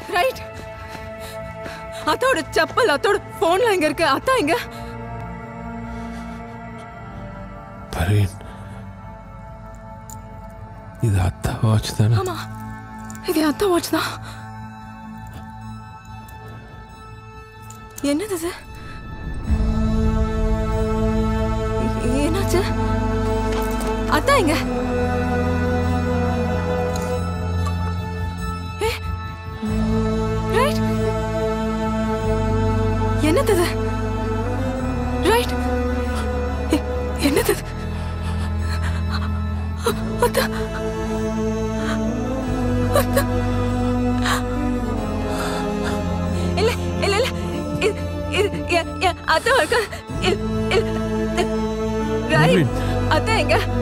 Right அத்தோட செப்பல் அத்தோட போன்ல எங்க இருக்கு அத்தா எங்க பரவீன் இது அத்தா வாட்ச் தானே ஆமா இது அத்தா வாட்ச் தான் என்னது இது எ- என்னாச்சு அத்தா எங்க ஏ, ரைட் என்னது இது ரைட் எ- என்னது இது? அத்தா இல்ல இல்ல இல்ல இது இது எ- எ- அத்தை இருக்க இல்ல இல்ல ரைட் பரவீன் அத்தை எங்க